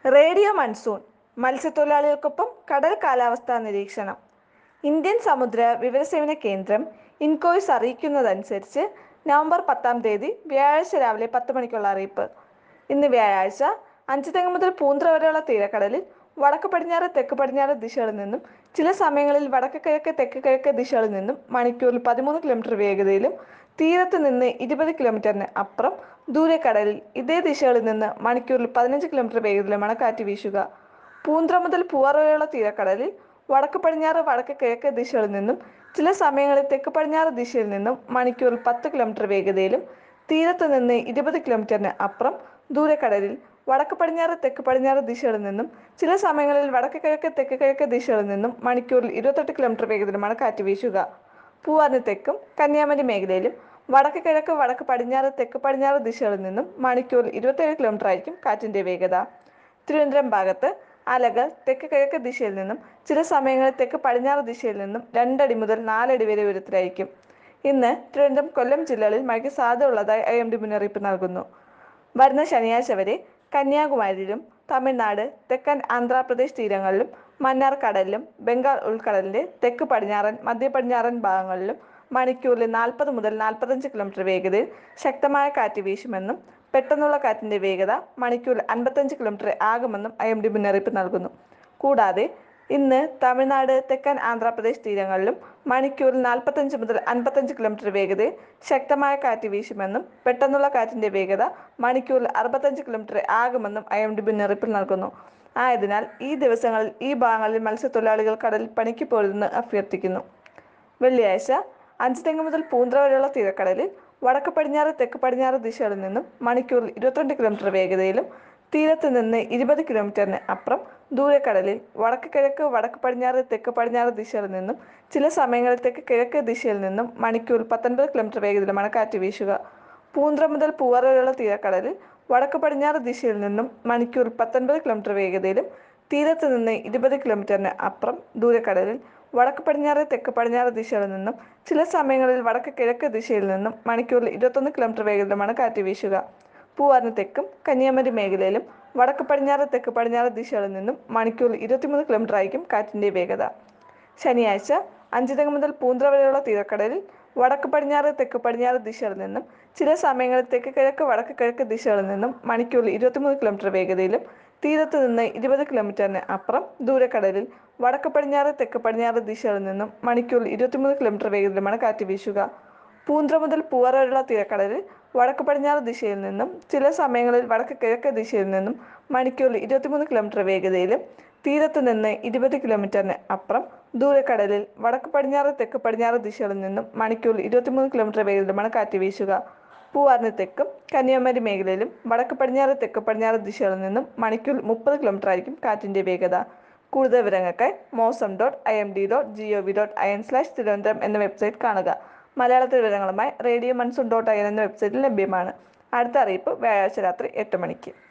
radio monsoon മത്സ്യത്തൊഴിലാളികൾക്കൊപ്പം കടൽ കാലാവസ്ഥാ നിരീക്ഷണം ഇന്ത്യൻ സമുദ്ര വിവരസേവന കേന്ദ്രം ഇൻകോയ്സ് അറിയിക്കുന്നതനുസരിച്ച് നവംബർ പത്താം തീയതി വ്യാഴാഴ്ച രാവിലെ പത്ത് മണിക്കുള്ള അറിയിപ്പ് ഇന്ന് വ്യാഴാഴ്ച അഞ്ചുതെങ്ങ് മുതൽ പൂന്ത്ര വരെയുള്ള തീരക്കടലിൽ വടക്ക് പടിഞ്ഞാറ് തെക്ക് പടിഞ്ഞാറ് ദിശകളിൽ നിന്നും ചില സമയങ്ങളിൽ വടക്ക് കിഴക്ക് തെക്ക് കിഴക്ക് ദിശകളിൽ നിന്നും മണിക്കൂറിൽ പതിമൂന്ന് കിലോമീറ്റർ വേഗതയിലും തീരത്ത് നിന്ന് ഇരുപത് കിലോമീറ്ററിന് അപ്പുറം ദൂരെ കടലിൽ ഇതേ ദിശകളിൽ നിന്ന് മണിക്കൂറിൽ പതിനഞ്ച് കിലോമീറ്റർ വേഗതയിലുമാണ് കാറ്റ് വീശുക പൂന്ത്ര മുതൽ പൂവാർ വരെയുള്ള തീരക്കടലിൽ വടക്ക് പടിഞ്ഞാറ് വടക്ക് കിഴക്ക് ദിശകളിൽ നിന്നും ചില സമയങ്ങളിൽ തെക്ക് പടിഞ്ഞാറ് ദിശയിൽ നിന്നും മണിക്കൂറിൽ പത്ത് കിലോമീറ്റർ വേഗതയിലും തീരത്ത് നിന്ന് ഇരുപത് കിലോമീറ്ററിന് അപ്പുറം ദൂരക്കടലിൽ വടക്ക് പടിഞ്ഞാറ് തെക്ക് പടിഞ്ഞാറ് ദിശകളിൽ നിന്നും ചില സമയങ്ങളിൽ വടക്ക് കിഴക്ക് തെക്ക് കിഴക്ക് ദിശകളിൽ നിന്നും മണിക്കൂറിൽ ഇരുപത്തെട്ട് കിലോമീറ്റർ വേഗതയിലുമാണ് കാറ്റ് വീശുക പൂവാറിന് തെക്കും കന്യാകുമാരി മേഖലയിലും വടക്ക് കിഴക്ക് വടക്ക് പടിഞ്ഞാറ് തെക്ക് പടിഞ്ഞാറ് ദിശകളിൽ നിന്നും മണിക്കൂറിൽ ഇരുപത്തേഴ് കിലോമീറ്റർ ആയിരിക്കും കാറ്റിന്റെ വേഗത തിരുവനന്തപുരം ഭാഗത്ത് അലകൾ തെക്ക് കിഴക്ക് ദിശയിൽ നിന്നും ചില സമയങ്ങളിൽ തെക്ക് പടിഞ്ഞാറ് ദിശയിൽ നിന്നും രണ്ടടി മുതൽ നാലടി വരെ ഉയരത്തിലായിരിക്കും ഇന്ന് തിരുവനന്തപുരം കൊല്ലം ജില്ലകളിൽ മഴയ്ക്ക് സാധ്യതയുള്ളതായി ഐ എം ഡി മുന്നറിയിപ്പ് നൽകുന്നു വരുന്ന ശനിയാഴ്ച വരെ കന്യാകുമാരിയിലും തമിഴ്നാട് തെക്കൻ ആന്ധ്രാപ്രദേശ് തീരങ്ങളിലും മന്നാർ കടലിലും ബംഗാൾ ഉൾക്കടലിന്റെ തെക്ക് പടിഞ്ഞാറൻ മധ്യ പടിഞ്ഞാറൻ ഭാഗങ്ങളിലും മണിക്കൂറിൽ നാൽപ്പത് മുതൽ നാൽപ്പത്തഞ്ച് കിലോമീറ്റർ വേഗതയിൽ ശക്തമായ കാറ്റ് വീശുമെന്നും പെട്ടെന്നുള്ള കാറ്റിന്റെ വേഗത മണിക്കൂറിൽ അൻപത്തഞ്ച് കിലോമീറ്റർ ആകുമെന്നും ഐ എം ഡി മുന്നറിയിപ്പ് നൽകുന്നു കൂടാതെ ഇന്ന് തമിഴ്നാട് തെക്കൻ ആന്ധ്രാപ്രദേശ് തീരങ്ങളിലും മണിക്കൂറിൽ നാൽപ്പത്തഞ്ച് മുതൽ അൻപത്തഞ്ച് കിലോമീറ്റർ വേഗതയിൽ ശക്തമായ കാറ്റ് വീശുമെന്നും പെട്ടെന്നുള്ള കാറ്റിന്റെ വേഗത മണിക്കൂറിൽ അറുപത്തഞ്ച് കിലോമീറ്റർ ആകുമെന്നും ഐ എം ഡി മുന്നറിയിപ്പ് നൽകുന്നു ആയതിനാൽ ഈ ദിവസങ്ങളിൽ ഈ ഭാഗങ്ങളിൽ മത്സ്യത്തൊഴിലാളികൾ കടലിൽ പണിക്ക് പോരുതെന്ന് അഭ്യർത്ഥിക്കുന്നു വെള്ളിയാഴ്ച അഞ്ച് തെങ്ങ് മുതൽ പൂന്ത്ര വരെയുള്ള തീരക്കടലിൽ വടക്ക് പടിഞ്ഞാറ് തെക്ക് പടിഞ്ഞാറ് ദിശകളിൽ നിന്നും മണിക്കൂറിൽ ഇരുപത്തിരണ്ട് കിലോമീറ്റർ വേഗതയിലും തീരത്ത് നിന്ന് ഇരുപത് കിലോമീറ്ററിന് അപ്പുറം ദൂരക്കടലിൽ വടക്ക് കിഴക്ക് വടക്ക് പടിഞ്ഞാറ് തെക്ക് പടിഞ്ഞാറ് ദിശകളിൽ നിന്നും ചില സമയങ്ങളിൽ തെക്ക് കിഴക്ക് ദിശയിൽ നിന്നും മണിക്കൂറിൽ പത്തൊൻപത് കിലോമീറ്റർ വേഗതയിലുമാണ് കാറ്റ് വീശുക പൂന്ത്ര മുതൽ പൂവാർ വരെയുള്ള തീരക്കടലിൽ വടക്ക് പടിഞ്ഞാറ് ദിശയിൽ നിന്നും മണിക്കൂറിൽ പത്തൊൻപത് കിലോമീറ്റർ വേഗതയിലും തീരത്ത് നിന്ന് ഇരുപത് കിലോമീറ്ററിന് അപ്പുറം ദൂരക്കടലിൽ വടക്ക് പടിഞ്ഞാറ് തെക്ക് പടിഞ്ഞാറ് ദിശകളിൽ നിന്നും ചില സമയങ്ങളിൽ വടക്ക് കിഴക്ക് ദിശയിൽ നിന്നും മണിക്കൂറിൽ ഇരുപത്തൊന്ന് കിലോമീറ്റർ വേഗതയിലുമാണ് കാറ്റ് വീശുക പൂവാറിന് തെക്കും കന്യാകുമാരി മേഖലയിലും വടക്ക് പടിഞ്ഞാറ് തെക്ക് പടിഞ്ഞാറ് ദിശകളിൽ നിന്നും മണിക്കൂറിൽ ഇരുപത്തിമൂന്ന് കിലോമീറ്റർ ആയിരിക്കും കാറ്റിന്റെ വേഗത ശനിയാഴ്ച അഞ്ചുതെങ്ങ് മുതൽ പൂന്ത്ര വരെയുള്ള തീരക്കടലിൽ വടക്ക് പടിഞ്ഞാറ് തെക്ക് പടിഞ്ഞാറ് ദിശകളിൽ നിന്നും ചില സമയങ്ങളിൽ തെക്ക് കിഴക്ക് വടക്ക് കിഴക്ക് ദിശകളിൽ നിന്നും മണിക്കൂറിൽ ഇരുപത്തിമൂന്ന് കിലോമീറ്റർ വേഗതയിലും തീരത്ത് നിന്ന് ഇരുപത് കിലോമീറ്ററിന് അപ്പുറം ദൂരക്കടലിൽ വടക്ക് പടിഞ്ഞാറ് തെക്ക് പടിഞ്ഞാറ് ദിശകളിൽ നിന്നും മണിക്കൂറിൽ ഇരുപത്തിമൂന്ന് കിലോമീറ്റർ വേഗതയിലുമാണ് കാറ്റ് വീശുക പൂന്ത്ര മുതൽ പൂവാർ വരെയുള്ള തീരക്കടലിൽ വടക്ക് പടിഞ്ഞാറ് ദിശയിൽ നിന്നും ചില സമയങ്ങളിൽ വടക്ക് കിഴക്ക് ദിശയിൽ നിന്നും മണിക്കൂറിൽ ഇരുപത്തിമൂന്ന് കിലോമീറ്റർ വേഗതയിലും തീരത്ത് നിന്ന് ഇരുപത് കിലോമീറ്ററിന് അപ്പുറം ദൂരക്കടലിൽ വടക്ക് പടിഞ്ഞാറ് തെക്ക് പടിഞ്ഞാറ് ദിശകളിൽ നിന്നും മണിക്കൂറിൽ ഇരുപത്തിമൂന്ന് കിലോമീറ്റർ വേഗതയിലുമാണ് കാറ്റ് വീശുക പൂവാറിന് തെക്കും കന്യാകുമാരി മേഖലയിലും വടക്ക് പടിഞ്ഞാറ് തെക്ക് പടിഞ്ഞാറ് ദിശകളിൽ നിന്നും മണിക്കൂറിൽ മുപ്പത് കിലോമീറ്റർ ആയിരിക്കും കാറ്റിന്റെ വേഗത കൂടുതൽ വിവരങ്ങൾക്കായി Mausam dot I M D dot G O V dot I N slash Thiruvananthapuram എന്ന വെബ്സൈറ്റ് കാണുക മലയാളത്തിൽ വിവരങ്ങളുമായി radio monsoon dot I N എന്ന വെബ്സൈറ്റിൽ ലഭ്യമാണ് അടുത്ത അറിയിപ്പ് വ്യാഴാഴ്ച രാത്രി എട്ട് മണിക്ക്